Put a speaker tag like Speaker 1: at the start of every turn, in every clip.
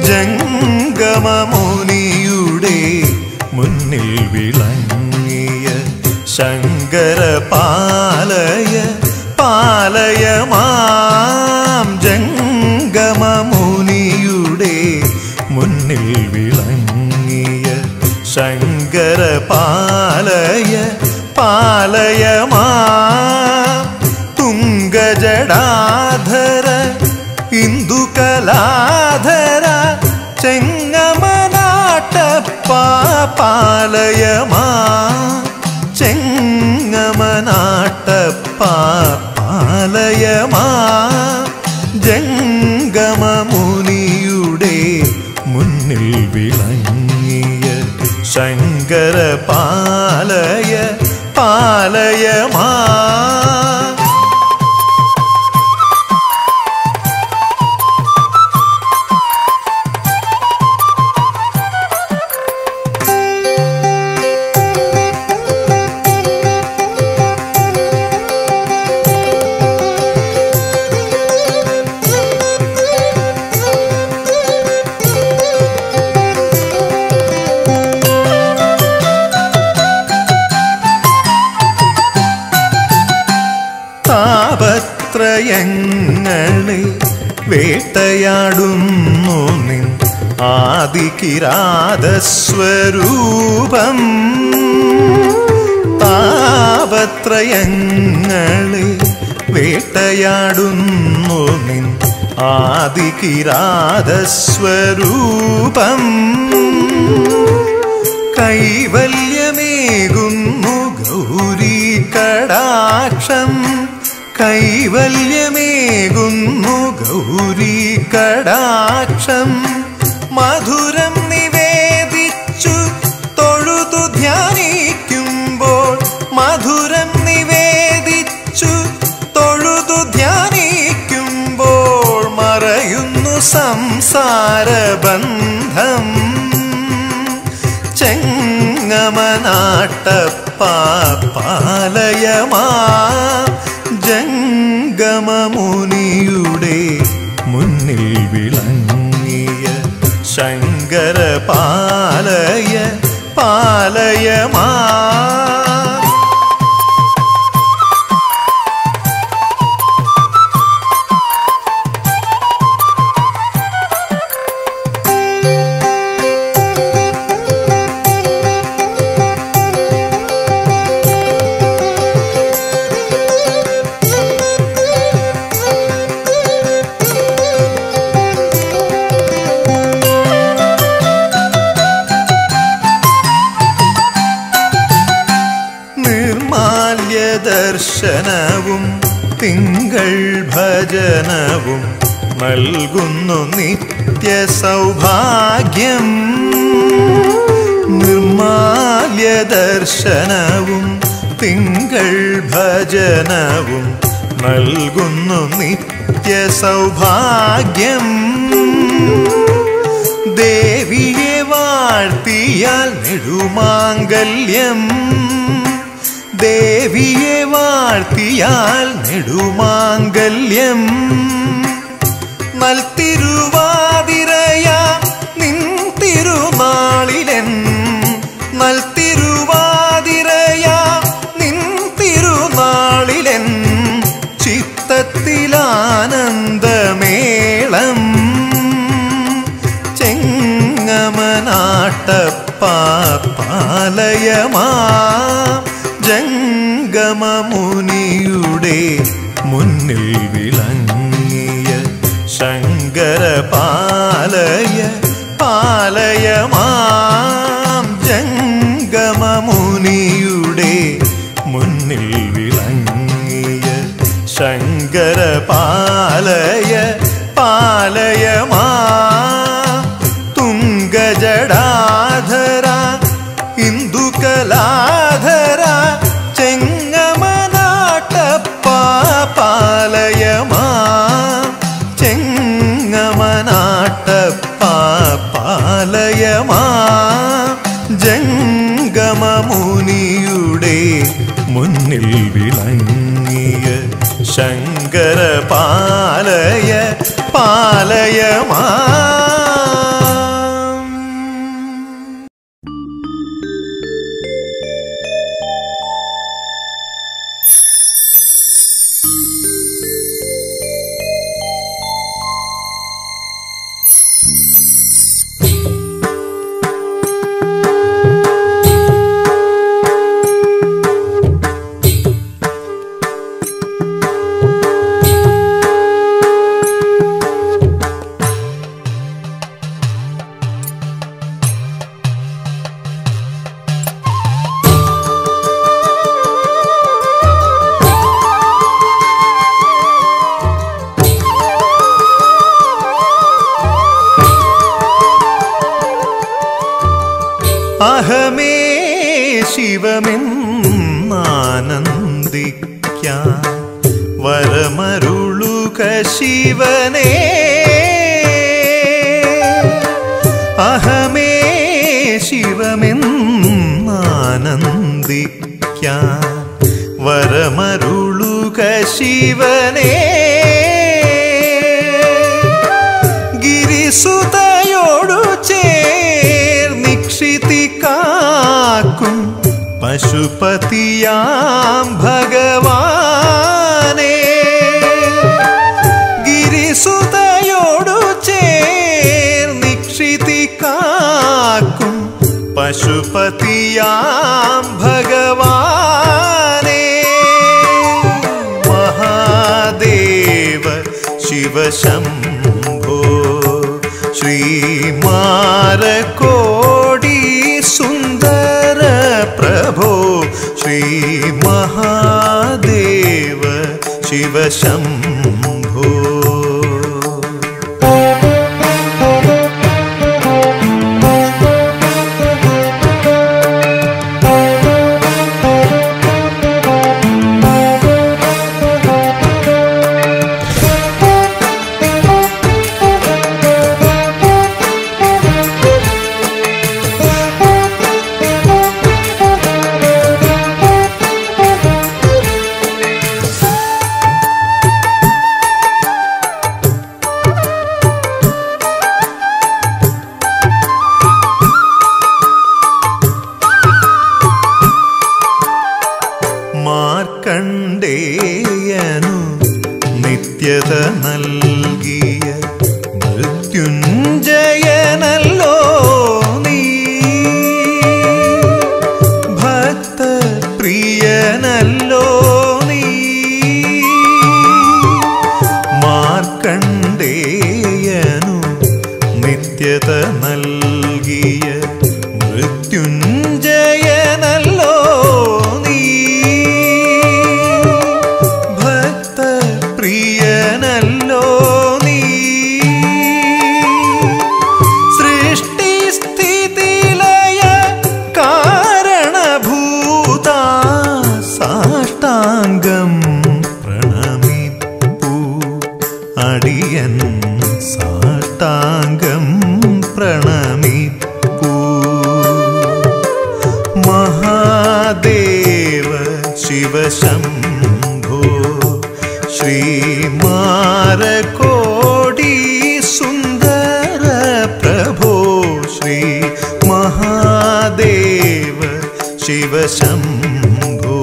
Speaker 1: ജംഗമമുനിയുടെ മുന്നിൽ വിളങ്ങിയ ശങ്കര പാലയ പാലയ മാം ജംഗമമുനിയുടെ മുന്നിൽ വിളങ്ങിയ ശങ്കര പാലയ പാലയ മാം തുങ്കജടാധര ഇന്ദുകലാധര ചെങ്ങമനാട്ടപ്പ പാലയമാ ചെങ്ങമനാട്ടപ്പ പാലയമാ ജംഗമമുനിയുടെ മുന്നിൽ വിളങ്ങിയ ശങ്കര പാലയ പാലയമാ താപത്രയങ്ങളെ വേട്ടയാടുന്നു നിൻ ആദികിരാതസ്വരൂപം താപത്രയങ്ങളെ വേട്ടയാടുന്നു നിൻ ആദികിരാതസ്വരൂപം കൈവല്യമേകുന്നു ഗൗരി കടാക്ഷം കൈവല്യമേകുന്നു ഗൗരി കടാക്ഷം മധുരം നിവേദിച്ചു തൊഴുതു ധ്യാനിക്കുമ്പോൾ മധുരം നിവേദിച്ചു തൊഴുതു ധ്യാനിക്കുമ്പോൾ മറയുന്നു സംസാരബന്ധം ചെങ്ങമനാട്ടപ്പാലയമാ ജംഗമമുനിയുടെ മുന്നിൽ വിളങ്ങിയ ശങ്കര പാലയ പാലയമാ നിർമാല്യ ദർശനവും തിങ്കൾ ഭജനവും നൽകുന്നു നിത്യ സൗഭാഗ്യം നിർമാല്യ ദർശനവും തിങ്കൾ ഭജനവും നൽകുന്നു നിത്യ സൗഭാഗ്യം ദേവിയെ വാഴ്ത്തിയാൽ നെടുമാംഗല്യം ദേവിയെ വാഴ്ത്തിയാൽ നെടുമാംഗല്യം നൽത്തിരുവാതിരയ നിൻ തിരുനാളിലൻ നൽത്തിരുവാതിരയ നിൻ തിരുനാളിലൻ ചിത്തത്തിലാനന്ദമേളം ചെങ്ങമനാട്ടപ്പാലയമാ ജംഗമമുനിയുടെ മുന്നിൽ വിളങ്ങിയ ശങ്കര പാലയ പാലയമാം ജംഗമമുനിയുടെ മുന്നിൽ വിളങ്ങിയ ശങ്കര പാലയ പാലയമാ തുങ്കജടാധര ഇന്ദുകലാധര ചെങ്ങമനാട്ടപ്പ പാലയമാ ചെങ്ങമനാട്ടപ്പ പാലയമാ ജംഗമമുനിയുടെ മുന്നിൽ വിളങ്ങിയ ശങ്കര പാലയ പാലയമാ ശിവമെന്നാനന്ദിക്കാൻ വരമരുളുക ശിവനേ അഹമേ ശിവമെന്നാനന്ദിക്കാൻ വരമരുളുക ശിവനേ ഗിരിസുതയോടു ചേർനിക്ഷിതി കാക്കും പശുപതിയാം ഭഗവാനേ ഗിരിസുതയോടു ചേർനിക്ഷിതി കാക്കും പശുപതിയാം ഭഗവാനേ മഹാദേവ ശിവശംഭോ ശ്രീമാരകോടി സുന്ദര പ്രഭോ ശ്രീ മഹാദേവ ശിവശംഭോ മാർക്കണ്ഡേയനു നിത്യത നൽകിയ മൃത്യുഞ്ജയനല്ലോ നീ ഭക്ത പ്രിയനല്ലോ നീ മാർക്കണ്ഡേയനു നിത്യത നൽകിയ മൃത്യുഞ്ജയനല്ലോ നീ ഭക്ത പ്രിയനല്ലോ നീ സൃഷ്ടി സ്ഥിതിലയ കാരണഭൂത സാഷ്ടാംഗം പ്രണമിപ്പൂ അടിയൻ സാഷ്ടാംഗം പ്രണമിപ്പൂ മഹാദേവ ശിവശംഭോ ശ്രീമാരകോടി സുന്ദര പ്രഭോ ശ്രീ മഹാദേവ ശിവശംഭോ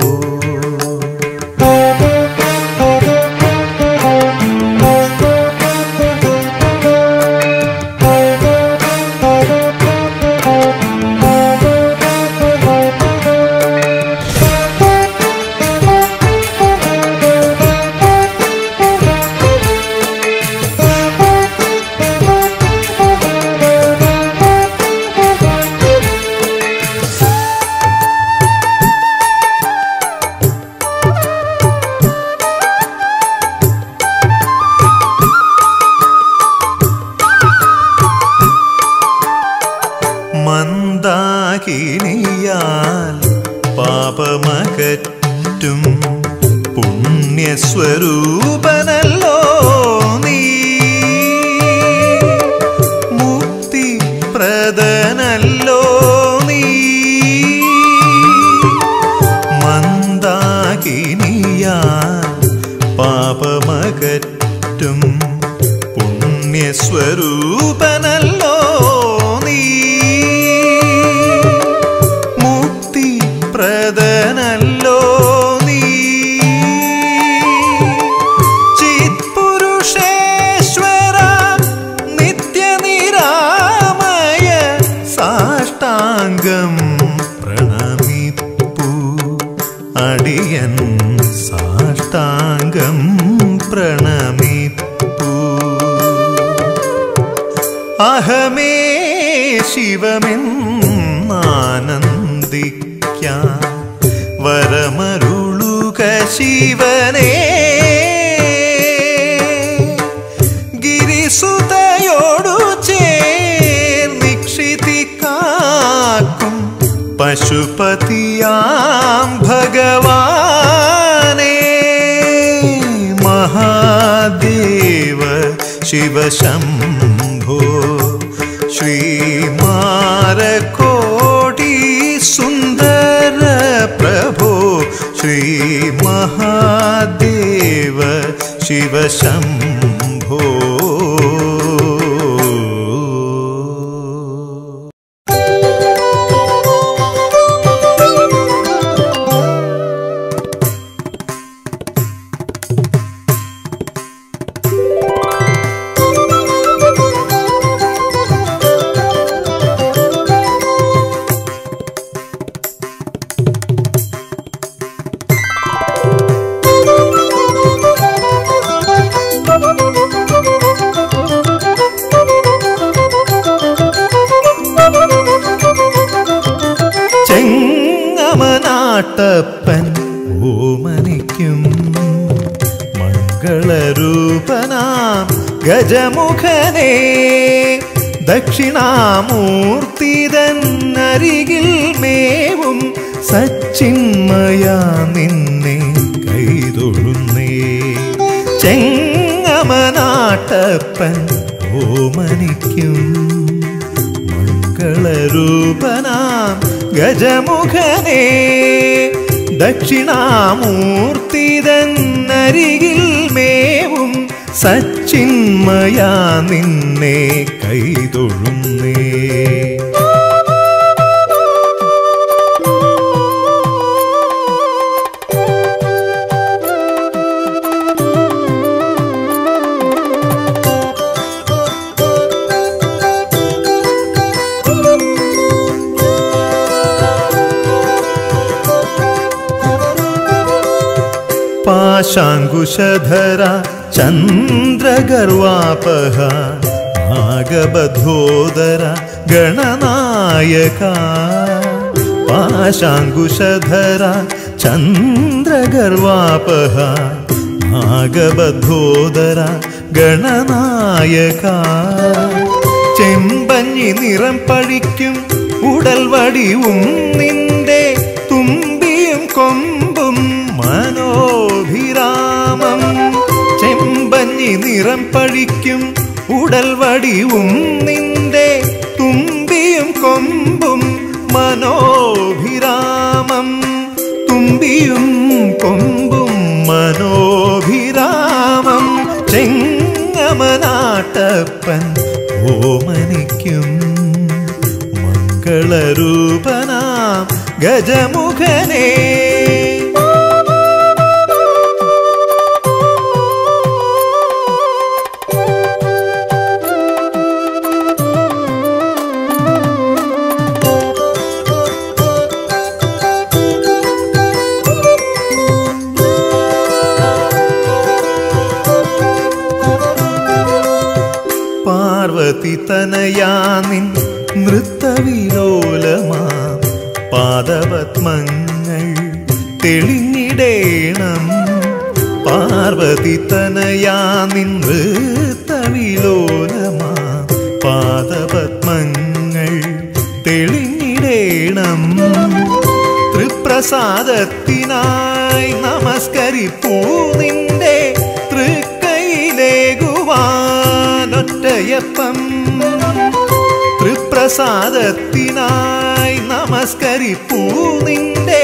Speaker 1: മന്ദാകിനിയാൽ പാപമകറ്റും പുണ്യസ്വരൂപനല്ലോ നീ മുക്തി പ്രദനല്ലോ നീ മന്ദാകിനിയാൽ പാപമകറ്റും പുണ്യസ്വരൂപനല്ലോ നീ മുക്തി പ്രദനല്ലോ നീ ചിത്പുരുഷേശ്വര നിത്യനിരാമയ സാഷ്ടാംഗം പ്രണമിപ്പൂ അടിയൻ സാഷ്ടാംഗം പ്രണമിപ്പൂ അഹമേ ശിവമെന്നാനന്ദിക്കാൻ വരമരുളുക ശിവനേ ഗിരിസുതയോടു ചേർനിക്ഷിതി കാക്കും പശുപതി महादेव शिव शम्भो श्रीमारकोटि सुन्दर प्रभो श्रीमहादेव शिव शम्भो ചെങ്ങമനാട്ടപ്പൻ ഓമനിക്കും മംഗളരൂപനാം ഗജമുഖനേ ദക്ഷിണാമൂർത്തിതന്നരികിൽ മേവും സച്ചിന്മയാ നിന്നെ കൈതൊഴുന്നേ ചെങ്ങമനാട്ടപ്പൻ ഓമനിക്കും മംഗളരൂപനാം ഗജമുഖനേ ദക്ഷിണാമൂർത്തിതന്നരികിൽ മേവും സച്ചിന്മയാ നിന്നെ കൈതൊഴുന്നേ पाशाङ्कुशधर चन्द्रगर्वापः नागबधोदर गणनायका पाशाङ्कुशधर चन्द्रगर्वापः നാഗബദ്ധോദര ഗണനായക ചെമ്പഞ്ഞി നിറം പഴിക്കും ഉടൽ വടിവും നിന്റെ തുമ്പിയും കൊമ്പും മനോഭിരാമം ചെമ്പഞ്ഞി നിറം പഴിക്കും ഉടൽ വടിവും നിന്റെ തുമ്പിയും കൊമ്പും മനോഭിരാമം തുമ്പിയും കൊമ്പും മനോഭിരാമം ചെങ്ങമനാട്ടപ്പൻ ഓമനിക്കും മംഗളരൂപനാം ഗജമുഖനേ പാർവതി തനയാനിൻ നൃത്തവിലോലമാ പാദപത്മങ്ങൾ തെളിഞ്ഞിടേണം പാർവതി തനയാനിൻ നൃത്തവിലോലമാ പാദപത്മങ്ങൾ തെളിഞ്ഞിടേണം തൃപ്രസാദത്തിനായി നമസ്കരിപ്പൂ നിന്റെ തൃക്കൈലേകുവാനൊറ്റയപ്പം തൃപ്രസാദത്തിനായി നമസ്കരിപ്പൂ നിന്റെ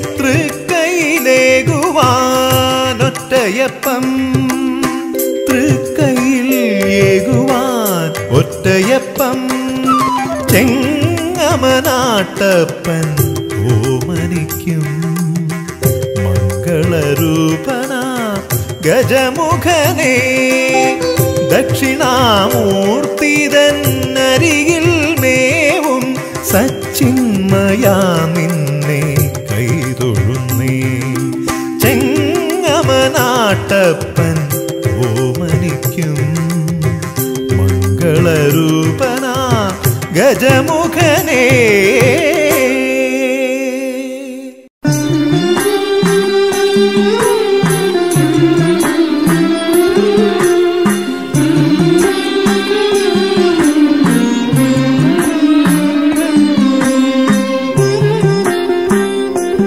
Speaker 1: തൃക്കൈലേകുവാനൊറ്റയപ്പം തൃക്കൈയിൽ ഏകുവാൻ ഒറ്റയപ്പം ചെങ്ങമനാട്ടപ്പൻ ഓമനിക്കും മംഗളരൂപന ഗജമുഖനേ ദക്ഷിണാമൂർത്തിതന്നരികിൽ മേവും സച്ചിന്മയാ നിന്നെ കൈതൊഴുന്നേ ചെങ്ങമനാട്ടപ്പൻ ഓമനിക്കും മംഗളരൂപന ഗജമുഖനേ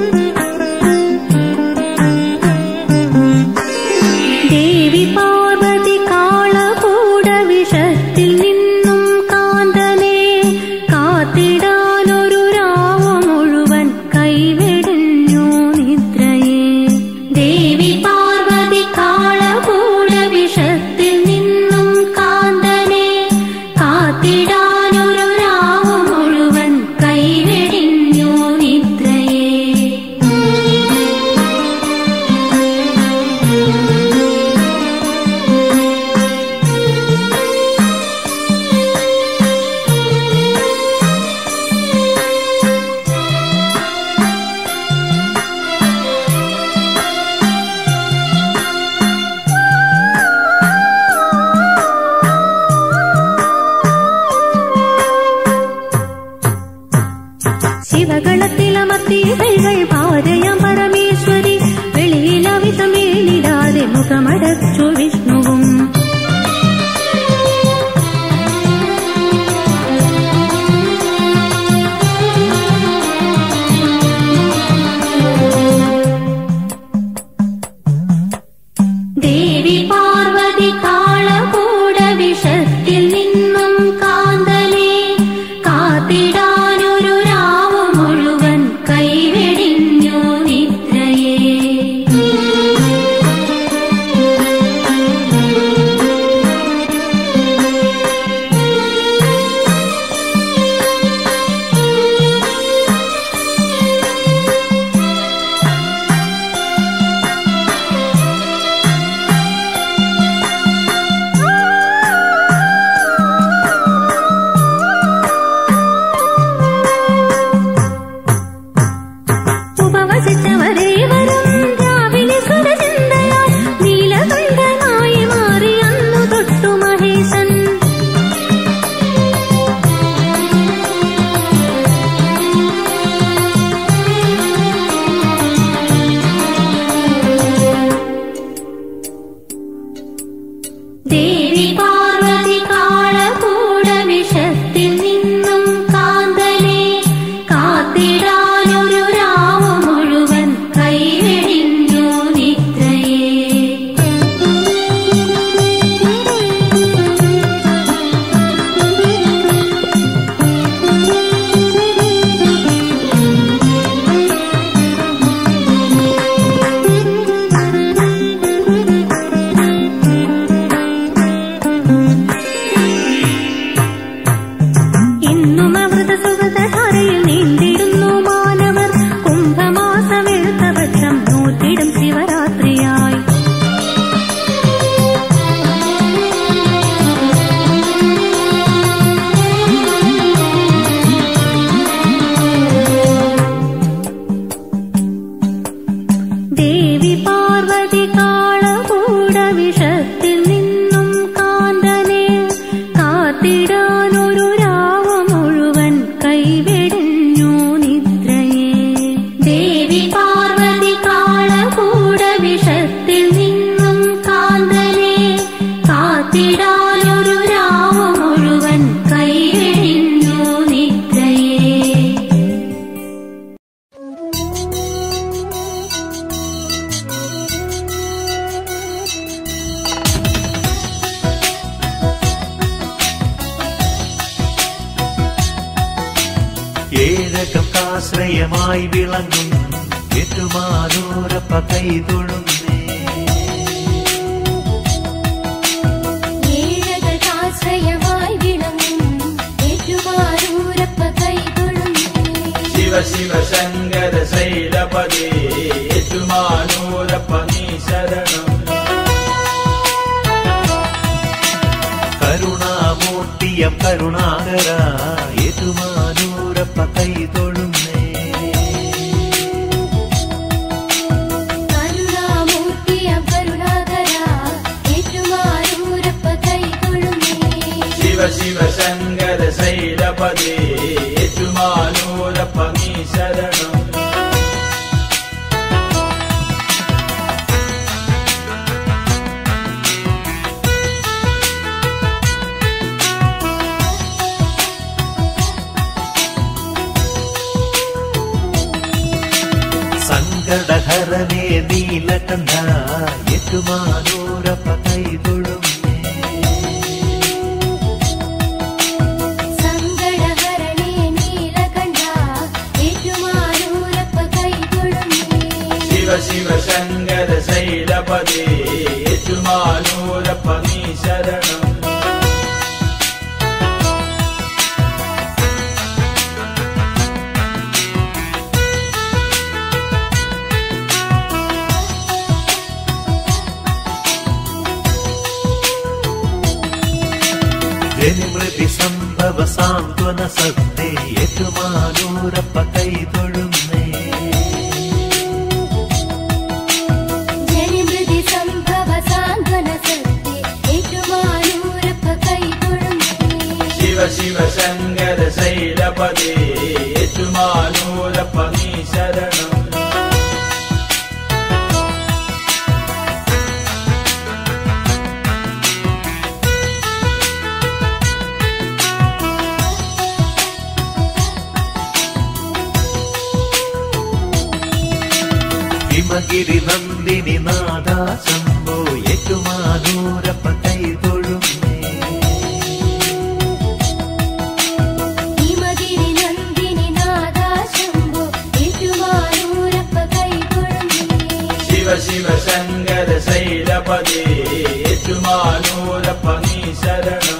Speaker 2: ദേവി പാർവതി ദേവകളത്തിലമർത്തി കൈകൾ ഭാരയാം പരമേശ്വരി വെളിയിലവിതമേലിടാതെ മുഖമടച്ചു വിഷ്ണുവും ദേവി പാർവതി കാളകൂട വിഷത്തിൽ നിന്നും കാന്തനെ കാത്തിടാനൊരു രാവ് മുഴുവൻ കൈവെടിഞ്ഞു നിദ്രയെ ഉപവസിച്ചവരേവരും രാവിലെ സുരചിന്തയാൽ നീലകണ്ഠനായി മാറി അന്നു തൊട്ടു മഹേശൻ ദേവി പാർവതി കാളകൂട വിഷത്തിൽ നിന്നും കാന്തനെ കാത്തിടാനൊരു രാവ് മുഴുവൻ കൈവെടിഞ്ഞു നിദ്രയെ ഇന്നും അമൃത സുഗതധാരയിൽ നീണ്ടിടുന്നു മാനവർ കുംഭമാസമെഴുത്ത പക്ഷം നൂറ്റിടും ശിവരാത്രിയായി ദേവി പാർവതി കാളകൂട വിഷത്തിൽ നിന്നും കാന്തനെ കാത്തിടാനൊരു രാവ് മുഴുവൻ കൈവെടിഞ്ഞു നിദ്രയെ ദേവി പാർവതി കാളകൂട വിഷത്തിൽ നിന്നും കാന്തനെ കാത്തിടാനൊരു രാവ് മുഴുവൻ കൈവെടിഞ്ഞു നിദ്രയെ
Speaker 1: ഏഴകക്കാശ്രയമായി വിളങ്ങും ഏറ്റുമാനൂരപ്പ കൈതൊഴുന്നേ
Speaker 3: ഏഴകൾക്കാശ്രയമായി വിളങ്ങും ഏറ്റുമാനൂരപ്പ കൈതൊഴുന്നേ.
Speaker 4: ശിവ ശിവ ശങ്കര ശൈലപദേ യേശുമാനൂരപ്പ നീ ശരണം
Speaker 1: കരുണാമൂർത്തിയം കരുണാകര ഏറ്റുമാനൂരപ്പ കൈതൊഴുന്നേ
Speaker 3: കരുണാമൂർത്തിയം കരുണാകര ഏറ്റുമാനൂരപ്പ കൈതൊഴുന്നേ.
Speaker 4: ശിവ ശിവ ശങ്കര ശൈലപദേ യേശുമാനൂരപ്പ നീ ശരണം
Speaker 1: സങ്കടഹരനേ നീലകണ്ഠ ഏറ്റുമാനൂരപ്പ കൈതൊഴുന്നേ
Speaker 3: സങ്കടഹരണേ നീലകണ്ഠ ഏറ്റുമാനൂരപ്പ കൈതൊഴുന്നേ.
Speaker 4: ശിവ ശിവ ശങ്കര ശൈലപദേ യേശുമാനൂരപ്പ നീ ശരണം
Speaker 1: ജനിമൃതി സംഭവ സാന്ത്വന സത്തേ ഏറ്റുമാനൂരപ്പ കൈതൊഴുന്നേ
Speaker 3: ജനിമൃതി സംഭവ സാന്ത്വന സത്യ ഏറ്റുമാനൂരപ്പ കൈതൊഴുന്നേ.
Speaker 4: ശിവ ശിവ ശങ്കര ശൈല ശൈലപതി ഏറ്റുമാനൂരപ്പ നീ ശരണം
Speaker 1: ഹിമഗിരി നന്ദിനി നാദ ശംഭോ ഏറ്റുമാനൂരപ്പ കൈതൊഴുന്നേ
Speaker 3: ഹിമഗിരി നന്ദിനി നാദാ ശംഭോ ഏറ്റുമാനൂരപ്പ കൈതൊഴുന്നേ
Speaker 4: ശിവ ശിവ ശങ്കര ശൈലപതി ഏറ്റുമാനൂരപ്പ നീ ശരണം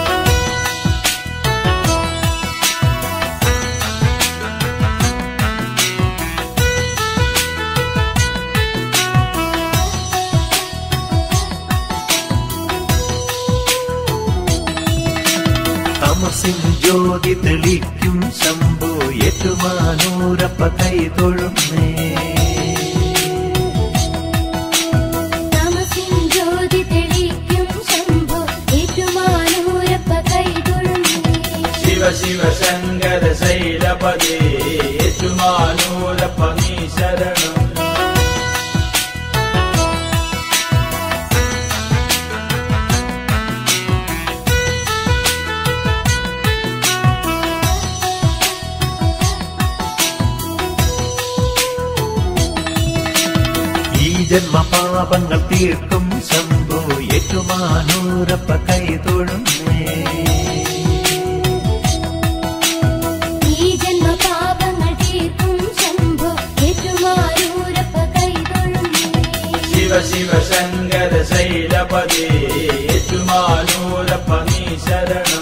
Speaker 1: തമസിൻ ജ്യോതി തെളിക്കും ശംഭോ ഏറ്റുമാനൂരപ്പ കൈതൊഴുന്നേ
Speaker 3: തമസിൻ ജ്യോതി തെളിക്കും ശംഭോ ഏറ്റുമാനൂരപ്പ കൈതൊഴുന്നേ
Speaker 4: ശിവ ശിവ ശങ്കര ശൈലപതി ഏറ്റുമാനൂരപ്പ നീ ശരണം
Speaker 1: ഈ ജന്മപാപങ്ങൾ തീർക്കും ശംഭോ ഏറ്റുമാനൂരപ്പ കൈതൊഴുന്നേ
Speaker 3: ഈ ജന്മ പാപങ്ങൾ തീർക്കും ശംഭോ ഏറ്റുമാനൂരപ്പ കൈതൊഴുന്നേ
Speaker 4: ശിവ ശിവ ശങ്കര ശൈലപതി ഏറ്റുമാനൂരപ്പ നീ ശരണം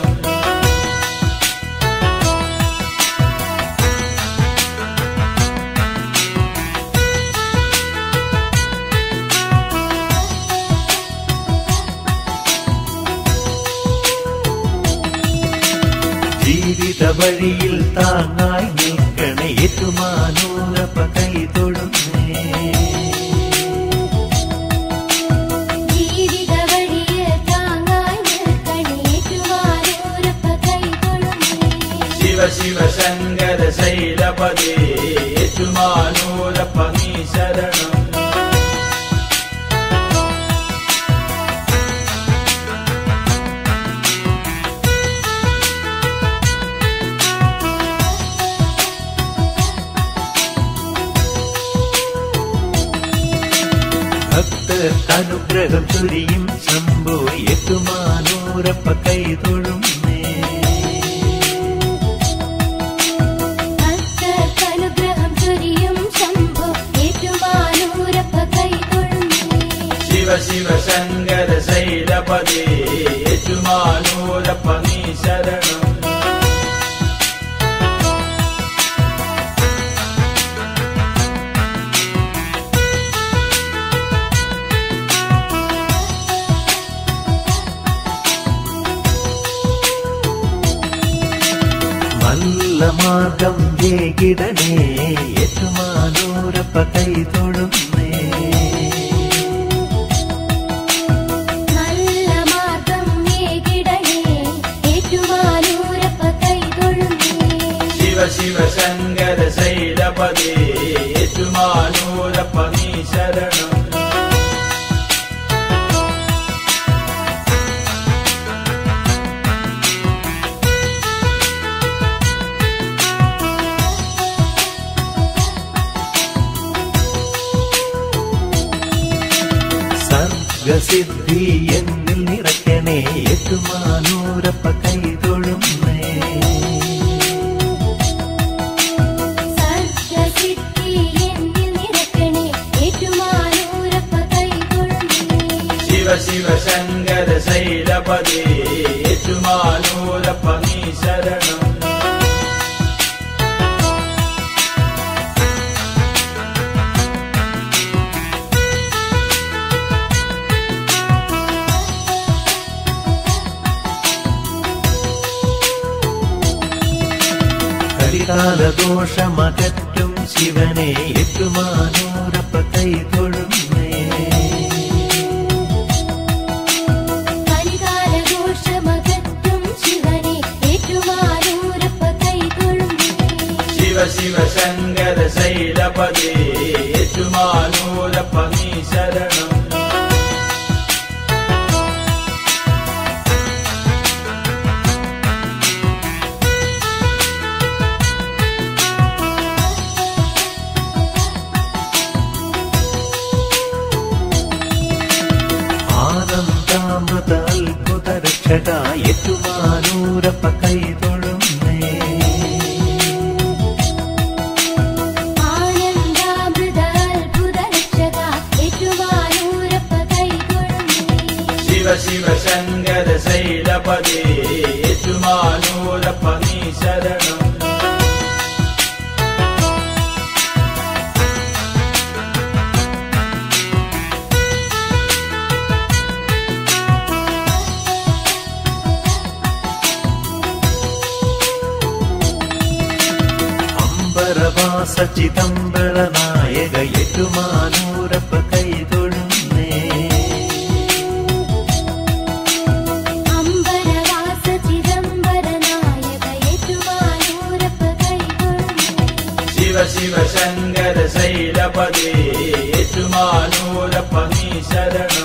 Speaker 1: ജീവിത വഴിയിൽ താങ്ങായി നിൽക്കണേ ഏറ്റുമാനൂരപ്പ കൈതൊഴുന്നേ
Speaker 3: ജീവിത വഴിയിൽ താങ്ങായി നിൽക്കണേ ഏറ്റുമാനൂരപ്പ കൈതൊഴുന്നേ
Speaker 4: ശിവ ശിവ ശങ്കര ശൈലപതി ഏറ്റുമാനൂരപ്പ നീ ശരണം
Speaker 1: ഭക്തർക്ക് അനുഗ്രഹം ചൊരിയും ശംഭോ ഏറ്റുമാനൂരപ്പ കൈതൊഴുന്നേ
Speaker 3: ഭക്തർക്ക് അനുഗ്രഹം ചൊരിയും ശംഭോ ഏറ്റുമാനൂരപ്പ കൈതൊഴുന്നേ
Speaker 4: ശിവ ശിവ ശങ്കര ശൈലപതി ഏറ്റുമാനൂരപ്പ നീ ശരണം
Speaker 1: നല്ല മാർഗം ജേകിടണേ ഏറ്റുമാനൂരപ്പ കൈതൊഴുന്നേ
Speaker 3: നല്ല മാർഗം ഏകിടണേ ഏറ്റുമാനൂരപ്പ കൈതൊഴുന്നേ
Speaker 4: ശിവ ശിവ ശങ്കര ശൈലപതി ഏറ്റുമാനൂരപ്പ നീ ശരണം
Speaker 1: സർഗസിദ്ധി എന്നിൽ നിറയ്ക്കണേ ഏറ്റുമാനൂരപ്പ കൈതൊഴുന്നേ
Speaker 3: സർഗസിദ്ധി എന്നിൽ നിറയ്ക്കണേ ഏറ്റുമാനൂരപ്പ കൈതൊഴുന്നേ
Speaker 4: ശിവ ശിവ ശങ്കര ശൈലപതി ഏറ്റുമാനൂരപ്പ നീ ശരണം
Speaker 1: കരികാലദോഷമകറ്റും ശിവനെ ഏറ്റുമാനൂരപ്പ കൈതൊഴുന്നേ
Speaker 3: കലികാലഘോഷമകറ്റും ശിവനെ ഏറ്റുമാനൂരപ്പ കൈതൊഴുന്നേ
Speaker 4: ഏറ്റുമാനൂരപ്പ നീ ശരണം
Speaker 1: ആനന്ദാമൃത അത്ഭുത രക്ഷക ഏറ്റുമാനൂരപ്പ കൈതൊഴുന്നേ
Speaker 3: ആനന്ദാമൃത അത്ഭുത രക്ഷക ഏറ്റുമാനൂരപ്പ കൈകൊള്ളുന്നേ
Speaker 4: ശിവ ശിവ ശങ്കര ശൈലപദേ ഏറ്റുമാനൂരപ്പ നീ ശരണം
Speaker 1: അംബരവാസ ചിദംബര നായക ഏറ്റുമാനൂരപ്പ കൈതൊഴുന്നേ
Speaker 3: അമ്പരവാസ ചിദംബര നായക ഏറ്റുമാനൂരപ്പ കൈകൊള്ളുന്നേ
Speaker 4: ശിവ ശിവ ശങ്കര ശൈലപദേ ഏറ്റുമാനൂരപ്പ നീ ശരണം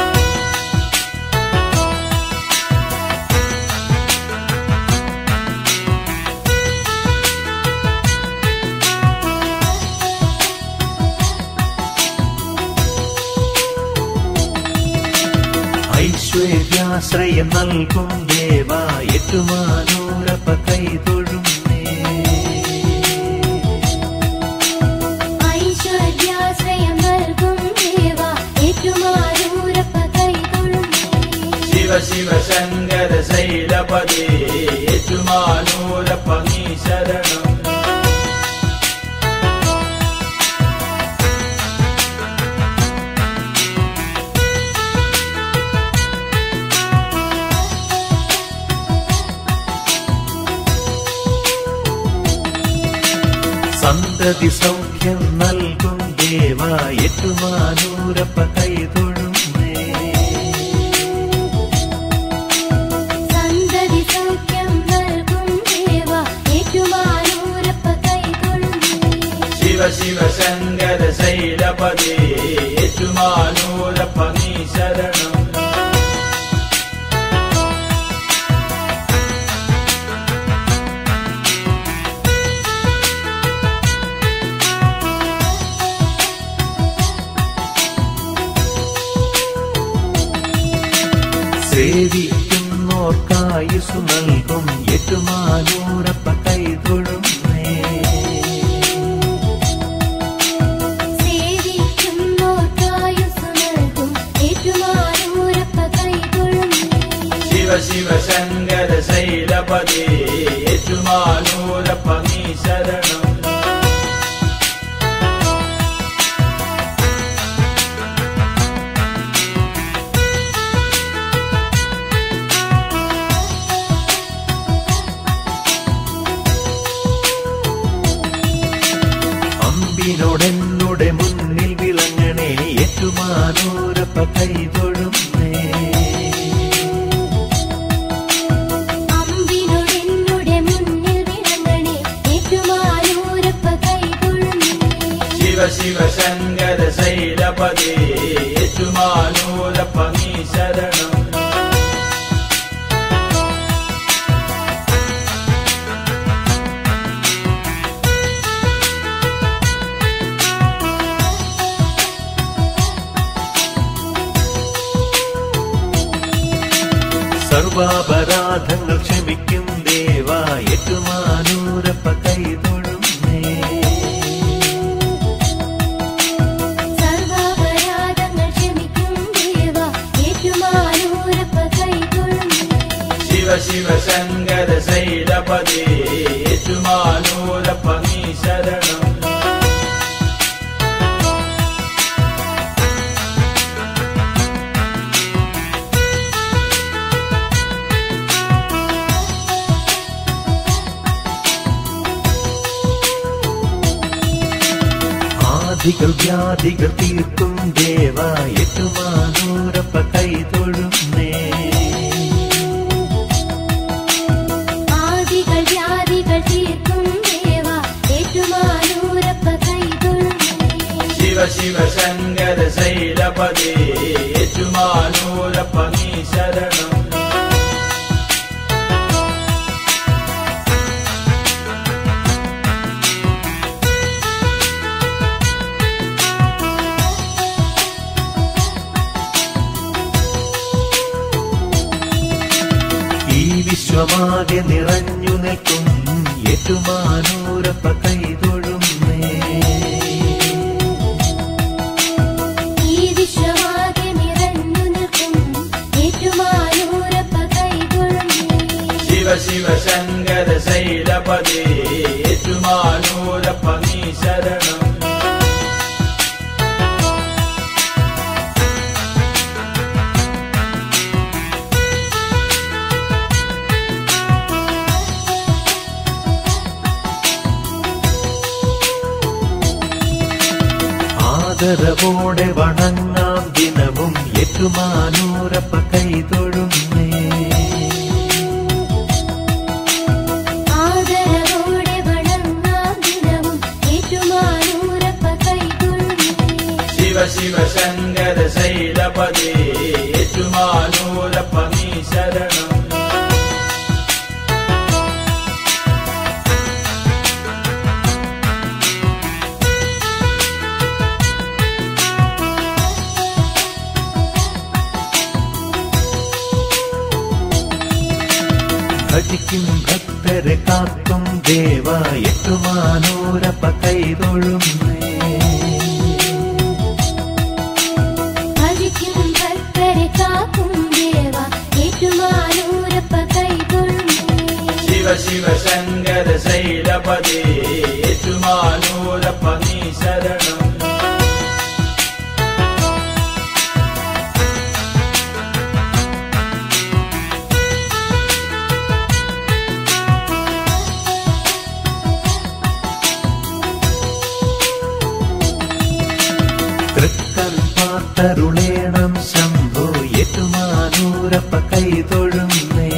Speaker 1: ഐശ്വര്യാശ്രയം നൽകും ദേവ ഏറ്റുമാനൂരപ്പ കൈതൊഴുന്നേ
Speaker 3: ഐശ്വര്യാശ്രയം നൽകും ദേവ ഏറ്റുമാനൂരപ്പ കൈകൊള്ളുന്നേ
Speaker 4: ശിവ ശിവ ശങ്കര ശൈലപദേ ഏറ്റുമാനൂരപ്പ നീ ശരണം
Speaker 1: സന്തതി സൗഖ്യം നൽകും ദേവ ഏറ്റുമാനൂരപ്പ കൈതൊഴുന്നേ
Speaker 3: സന്തതി സൗഖ്യം നൽകും ദേവ ഏറ്റുമാനൂരപ്പ കൈകൊള്ളുന്നേ
Speaker 4: ശിവ ശിവ ശങ്കര ശൈലപദേ ഏറ്റുമാനൂരപ്പ നീ ശരണം
Speaker 1: സേവിക്കുന്നോർക്കായുസു നൽകും ഏറ്റുമാനൂരപ്പ കൈതൊഴുന്നേ
Speaker 3: സേവിക്കുന്നോർക്കായുസ്സു നൽകും ഏറ്റുമാനൂരപ്പ കൈകൊള്ളുന്നേ
Speaker 4: ശിവ ശിവ ശങ്കര ശൈലപദേ ഏറ്റുമാനൂരപ്പ നീ ശരണം
Speaker 1: അമ്പിനോടെന്നുടെ മുന്നിൽ വിളങ്ങണേ ഏറ്റുമാനൂരപ്പ കൈതൊഴുന്നേ
Speaker 3: അമ്പിനോടെന്നുടെ മുന്നിൽ വിളങ്ങണേ ഏറ്റുമാനൂരപ്പ കൈകൊള്ളുന്നേ
Speaker 4: ശിവ ശിവ ശങ്കര ശൈലപദേ ഏറ്റുമാനൂരപ്പ നീ ശരണം
Speaker 1: സർവാപരാധങ്ങൾ ക്ഷമിക്കും ദേവ ഏറ്റുമാനൂരപ്പ കൈതൊഴുന്നേ
Speaker 3: സർവാപരാധങ്ങൾ ക്ഷമിക്കും ദേവ ഏറ്റുമാനൂരപ്പ കൈകൊള്ളുന്നേ
Speaker 4: ശിവ ശിവ ശങ്കര ശൈലപദേ ഏറ്റുമാനൂരപ്പ നീ ശരണം
Speaker 1: ആദികൾ വ്യാധികൾ തീർക്കും ദേവ ഏറ്റുമാനൂരപ്പ കൈതൊഴുന്നേ
Speaker 3: ആദികൾ വ്യാധികൾ തീർക്കും ദേവ ഏറ്റുമാനൂരപ്പ കൈകൊള്ളുന്നേ
Speaker 4: ശിവ ശിവ ശങ്കര ശൈലപതി ഏറ്റുമാനൂരപ്പ നീ ശരണം
Speaker 1: ഈ വിശ്വമാകെ നിറഞ്ഞു നിൽക്കും ഏറ്റുമാനൂരപ്പ കൈതൊഴുന്നേ
Speaker 3: ഈ വിശ്വമാകെ നിറഞ്ഞു നിൽക്കും ഏറ്റുമാനൂരപ്പ കൈകൊള്ളുന്നേ
Speaker 4: ശിവ ശിവ ശങ്കര ശൈലപതി ഏറ്റുമാനൂരപ്പ നീ ശരണം
Speaker 1: ആദരവോടെ വണങ്ങാം ദിനവും ഏറ്റുമാനൂരപ്പ കൈതൊഴുന്നേ
Speaker 3: ആദരവോടെ വണങ്ങാം ദിനവും ഏറ്റുമാനൂരപ്പ കൈകൊള്ളുന്നേ
Speaker 4: ശിവ ശിവ ശങ്കര ശൈലപതി ഏറ്റുമാനൂരപ്പ നീ ശരണം
Speaker 1: ഭജിക്കും ഭക്തരെ കാക്കും ദേവ ഏറ്റുമാനൂരപ്പ കൈതൊഴുന്നേ
Speaker 3: ഭജിക്കും ഭക്തരെ കാക്കും ദേവ ഏറ്റുമാനൂരപ്പ കൈകൊള്ളുന്നേ
Speaker 4: ശിവ ശിവ ശങ്കര ശൈലപതി ഏറ്റുമാനൂരപ്പ നീ ശരണം
Speaker 1: തൃക്കൽ പാത്തരുളേണം ശംഭു ഏറ്റുമാനൂരപ്പ കൈതൊഴുന്നേ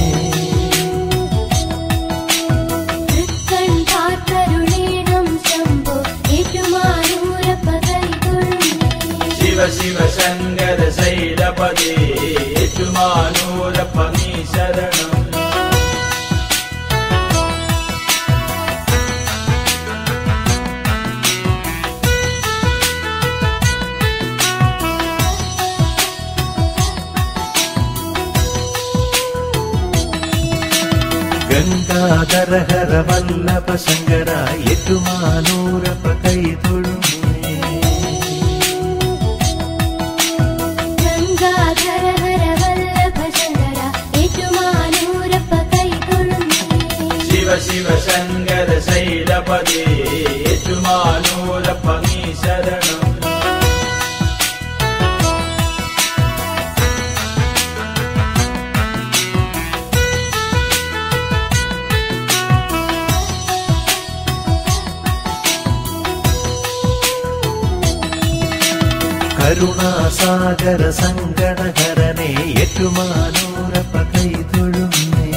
Speaker 3: തൃക്കൺ പാത്തരുളീണം ശംഭോ ഏറ്റുമാനൂരപ്പ കൈകൊള്ളുന്നേ
Speaker 4: ശിവ ശിവ ശങ്കര ശൈലപതി ഏറ്റുമാനൂരപ്പ നീ ശരണം
Speaker 1: ഗംഗാധര ഹര വല്ലഭ ശങ്കര ഏറ്റുമാനൂരപ്പ കൈതൊഴുന്നേ
Speaker 3: ഗംഗാധര ഹര വല്ലഭ ശങ്കര ഏറ്റുമാനൂരപ്പ കൈകൊള്ളുന്നേ
Speaker 4: ശിവ ശിവ ശങ്കര ശൈലപതി ഏറ്റുമാനൂരപ്പ നീ ശരണം
Speaker 1: കരുണാസാഗര സങ്കടഹരനെ ഏറ്റുമാനൂരപ്പ കൈതൊഴുന്നേ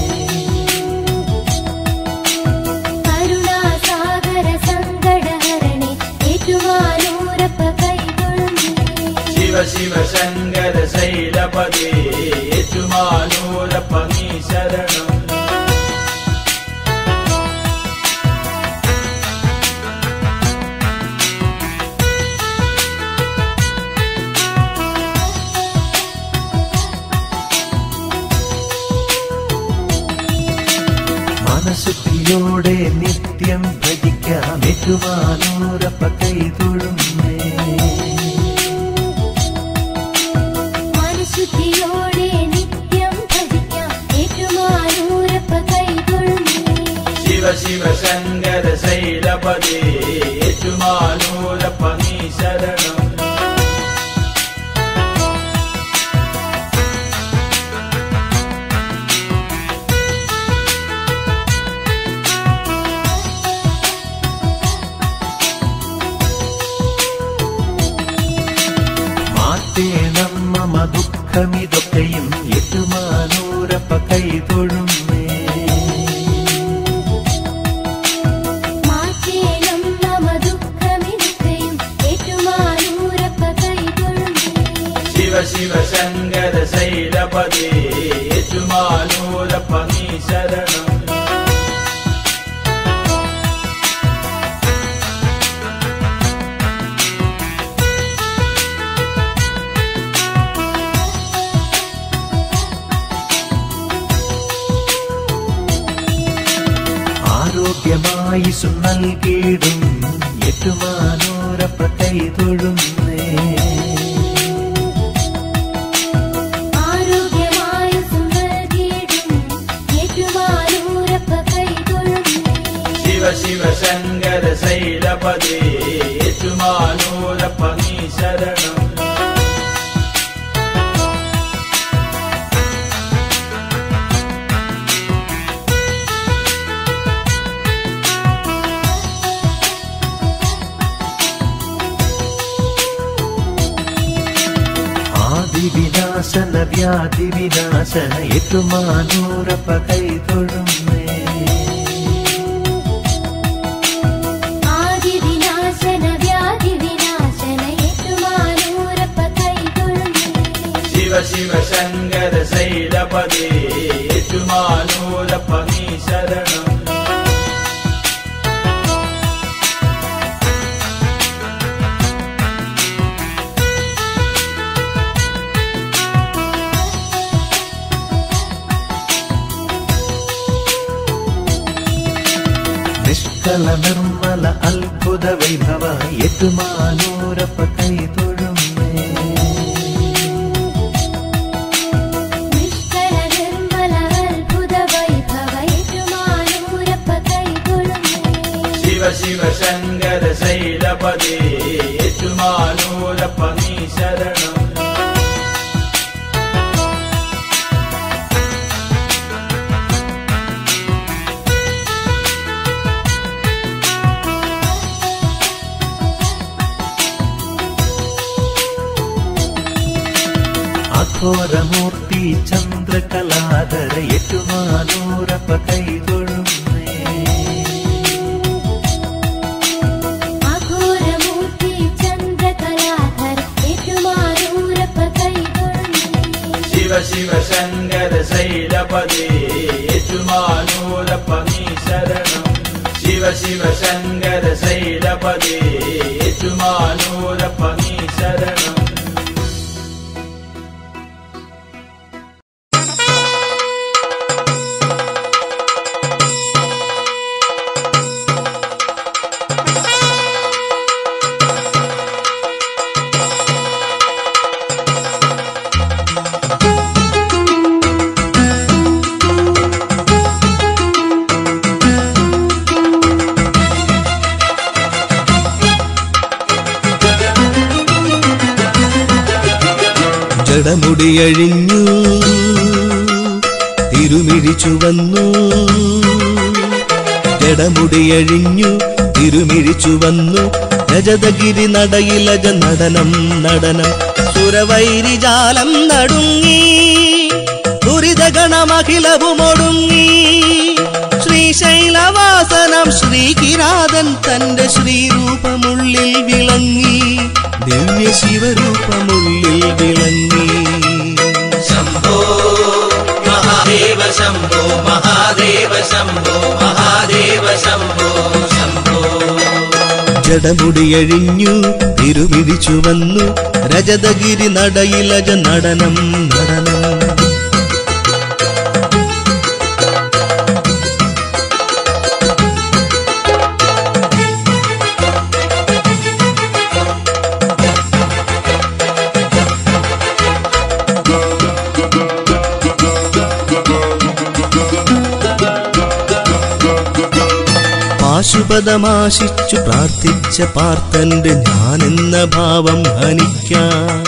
Speaker 3: കരുണാസാഗര സങ്കടഹരണേ ഏറ്റുമാനൂരപ്പ കൈകൊള്ളുന്നേ
Speaker 4: ശിവ ശിവ ശങ്കര ശൈലപതി ഏറ്റുമാനൂരപ്പ നീ ശരണം
Speaker 1: മനഃശുദ്ധിയോടെ നിത്യം ഭജിക്കാം ഏറ്റുമാനൂരപ്പ കൈതൊഴുന്നേ
Speaker 3: മനഃശുദ്ധിയോടെ നിത്യം ഭജിക്കാം ഏറ്റുമാനൂരപ്പ കൈകൊള്ളുന്നേ
Speaker 4: ശിവ ശിവ ശങ്കര ശൈലപതി ഏറ്റുമാനൂരപ്പ നീ ശരണം
Speaker 1: മാറ്റേണം മമ ദുഃഖമിതൊക്കെയും ഏറ്റുമാനൂരപ്പ കൈതൊഴുന്നേ
Speaker 3: മാറ്റേണം മമ ദുഃഖമിതൊക്കെയും
Speaker 4: ശിവ ശങ്കര ശൈലപതി യേശുമാനൂരപ്പ നീ ശരണം
Speaker 1: ആരോഗ്യമായി നൽകിയിടും എട്ടുമാനൂരപ്പ കൈതൊഴുന്നേ
Speaker 3: ആരോഗ്യമായി സുനൽകിടും ഏറ്റുമാനൂരപ്പ കൈതൊഴുന്നേ
Speaker 4: ശിവ ശിവ ശങ്കര ശൈലപതി യേശുമാനൂരപ്പ നീ ശരണം
Speaker 1: ആദിവിനാശന വ്യാധി വിനാശന എട്ടുമാനൂരപ്പ കൈതൊഴുന്നേ
Speaker 3: ആദിവിനാശന വ്യാധി വിനാശന ഏറ്റുമാനൂരപ്പ കൈതൊഴുന്നേ
Speaker 4: ശിവ ശിവ ശങ്കര ശൈലപതി യേശുമാനൂരപ്പ നീ ശരണം
Speaker 1: നിഷ്കള നിർമ്മല അത്ഭുത വൈഭവ എട്ടുമാനൂരപ്പ കൈതൊഴുന്നേ
Speaker 3: നിഷ്കള നിർമ്മല അത്ഭുത വൈഭവ ഏറ്റുമാനൂരപ്പ കൈതൊഴുന്നേ
Speaker 4: ശിവ ശിവ ശങ്കര ശൈലപതി യേശുമാനൂരപ്പ നീ ശരണം
Speaker 1: അഘോരമൂർത്തി ചന്ദ്രകലാധര എട്ടുമാനൂരപ്പ കൈതൊഴുന്നേ
Speaker 3: അഘോരമൂർത്തി ചന്ദ്രകലാധര ഏറ്റുമാനൂരപ്പ കൈതൊഴുന്നേ
Speaker 4: ശിവ ശിവ ശങ്കര ശൈലപതി യേശുമാനൂരപ്പ നീ ശരണം ശിവ ശിവ ശങ്കര ശൈലപതി യേശുമാനൂരപ്പ നീ ശരണം
Speaker 5: ജടമുടിയഴിഞ്ഞു തിരുമിഴി ചുവന്നു ജടമുടിയഴിഞ്ഞു തിരുമിഴി ചുവന്നു രജതഗിരി നടയിലജ നടനം നടനം സുരവൈരിജാലം നടുങ്ങി ദുരിതഗണമഖിലവുമൊടുങ്ങി ശ്രീശൈലവാസനം ശ്രീകിരാതൻ തന്റെ ശ്രീരൂപമുള്ളിൽ വിളങ്ങി ദിവ്യ ശിവരൂപമുള്ളിൽ വിളങ്ങി
Speaker 6: ശംഭോ മഹാദേവ ശംഭോ മഹാദേവ ശംഭോ മഹാദേവ ശംഭോ ശംഭോ
Speaker 5: ജടമുടിയഴിഞ്ഞു തിരുവിഴിച്ചു വന്നു രജതഗിരി നടയിലജ നടനം നടനം പാശുപതമാശിച്ചു പ്രാർത്ഥിച്ച പാർത്തന്റെ ഞാനെന്ന ഭാവം ഹനിക്കാൻ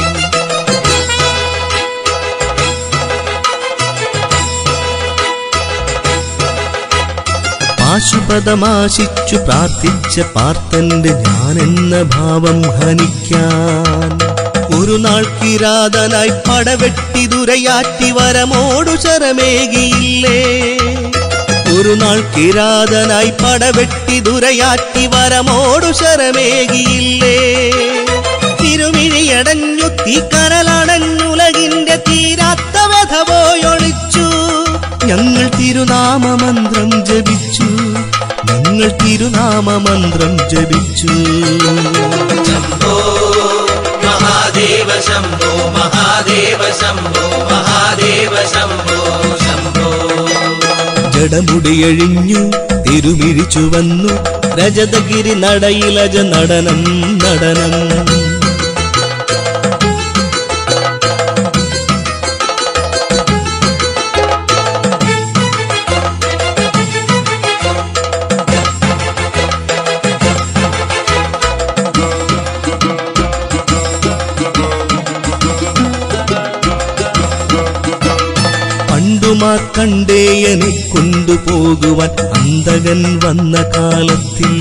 Speaker 5: പാശുപതമാശിച്ചു പ്രാർത്ഥിച്ച പാർത്തന്റെ ഞാനെന്ന ഭാവം ഹനിക്കാൻ ഒരു നാൾ കിരാതനായി പടവെട്ടി ദുരയാറ്റി വരമോടു ശരമേകിയില്ലേ ഒരു നാൾ കിരാതനായി പടവെട്ടി ദുരയാറ്റി വരമോടു ശരമേകിയില്ലേ തിരുമിഴിയടഞ്ഞു തീക്കനലടഞ്ഞുലകിന്റെ തീരാത്ത വ്യഥ പോയൊളിച്ചു ഞങ്ങൾ തിരുനാമമന്ത്രം ജപിച്ചു ഞങ്ങൾ തിരുനാമമന്ത്രം ജപിച്ചു
Speaker 6: ശംഭോ മഹാദേവ ശംഭോ മഹാദേവ ശംഭോ മഹാദേവ ശംഭോ ശംഭോ
Speaker 5: ജടമുടിയഴിഞ്ഞു തിരുമിഴിച്ചു വന്നു രജതഗിരി നടയിലജ നടനം നടനം പണ്ടുമാർ കണ്ടേയനെ കൊണ്ടുപോകുവാൻ അന്തകൻ വന്ന കാലത്തിൽ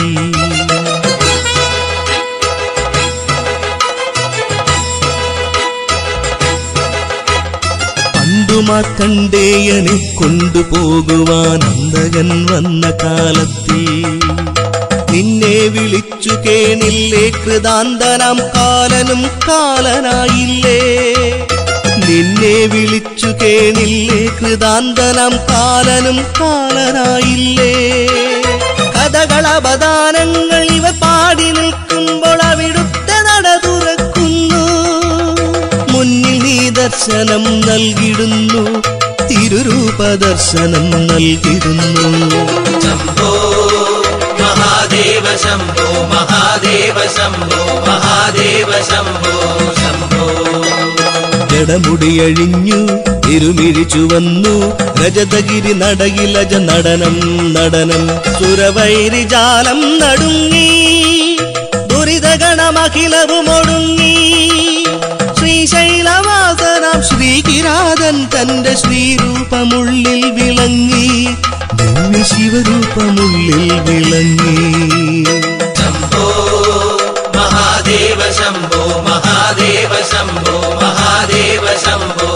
Speaker 5: പണ്ടുമാർ കണ്ടേയനെ കൊണ്ടുപോകുവാൻ അന്തകൻ വന്ന കാലത്തിൽ നിന്നെ വിളിച്ചു കേണില്ലേ കൃതാന്തനാം കാലനും കാലനായില്ലേ നിന്നെ വിളിച്ചു കേണില്ലേ കൃതാന്തനം കാലനും കാലനായില്ലേ കഥകളപദാനങ്ങൾ ഇവ പാടി നിൽക്കുമ്പോൾ അവിടുത്തെ നട തുറക്കുന്നു മുന്നിൽ നീ ദർശനം നൽകിടുന്നു തിരുരൂപ ദർശനം നൽകിടുന്നു
Speaker 6: ശംഭോ മഹാദേവ ശംഭോ മഹാദേവ ശംഭോ മഹാദേവ ശംഭോ ശംഭോ
Speaker 5: ജടമുടിയഴിഞ്ഞു തിരുമിഴിച്ചു വന്നു രജതഗിരി നടയിലജ നടനം നടനം സുരവൈരിജാലം നടുങ്ങി ദുരിതഗണമഖിലവും ഒടുങ്ങി ശ്രീശൈലവാസനാം ശ്രീകിരാതൻ തന്റെ ശ്രീരൂപമുള്ളിൽ വിളങ്ങി ദിവ്യ ശിവരൂപമുള്ളിൽ വിളങ്ങി
Speaker 6: ശംഭോ മഹാദേവ ശംഭോ മഹാദേവ ശംഭോ മഹാദേവ ശംഭോ